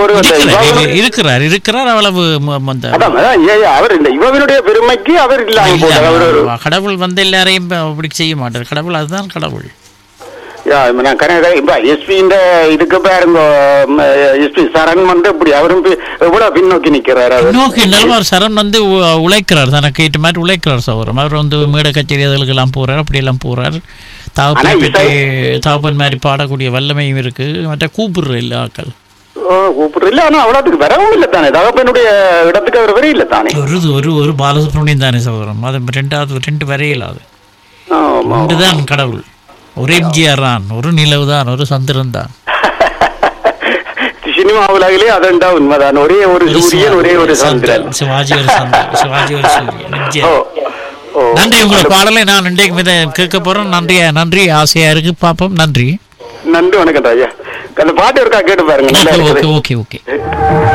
ஒரு அந்த இருக்கிறார், இவாவினுடைய- இருக்கிறார் இருக்கிறார் அவ்வளவு ம- ம- அந்த அதான் அதான், ஏ, ஏ, அவர் இந்த இவனுடைய பெருமைக்கு அவர் இல்லாம போட்டார் அவர் ஒரு இல்ல, கடவுள் வந்து எல்லாரையும் அப்படி செய்ய மாட்டார் கடவுள் அதுதான் கடவுள் யா, இப்ப நான் கனடா இப்ப எஸ்பி இந்த இதுக்கு பாருங்க எஸ்பி சரண் வந்து இப்படி அவரும் பி- எவ்வளவு பின்னோக்கி நிக்கிறாரு அவர் நோக்கி இருந்தாலும் அவர் சரண் வந்து உ- உழைக்கிறார் தனக்கு ஏற்ற மாதிரி உழைக்கிறார் சௌரம் அவர் வந்து மேடை கச்சேரி அதுகளுக்கு எல்லாம் போறார் அப்படி எல்லாம் போறார் ஆனா தாப்பன் இசை- பற்றி தாப்பன் மாதிரி பாடக்கூடிய வல்லமையும் இருக்கு மற்ற கூப்பிடுற இல்லை ஆக்கள் ஓ, கூப்பிடுறது இல்ல ஆனா அவ்வளவுக்கு வரவும் இல்ல தானே தகப்பனுடைய இடத்துக்கு அவர் வரையும் இல்ல தானே ஒரு ஒரு ஒரு பாலசுப்ரமணியம் தானே சௌரம் அது ரெண்டாவது ரெண்டு வரையில் அது ஆமா. ஒன்றுதான் கடவுள் ஒரு எம்ஜிஆர் தான் ஒரு நிலவு தான் ஒரு சந்திரன் தான் சினிமா உலகிலே அதண்டா உண்மைதான் ஒரே ஒரு சூரியன் ஒரே ஒரு சந்திரன் சிவாஜி ஒரு சந்திரன் சிவாஜி ஒரு சூரியன் ஓ எம்ஜிஆர் ஓ நன்றி உங்கள் பாடலை நான் இன்றைக்கு மித கேட்க போறேன் நன்றி நன்றி ஆசையா இருக்கு பாப்போம் நன்றி நன்றி வணக்கம் ஐயா அந்த பாட்டு இருக்கா கேட்டு பாருங்க நல்லா ஓகே இருக்குது ஓகே ஓகே ஓகே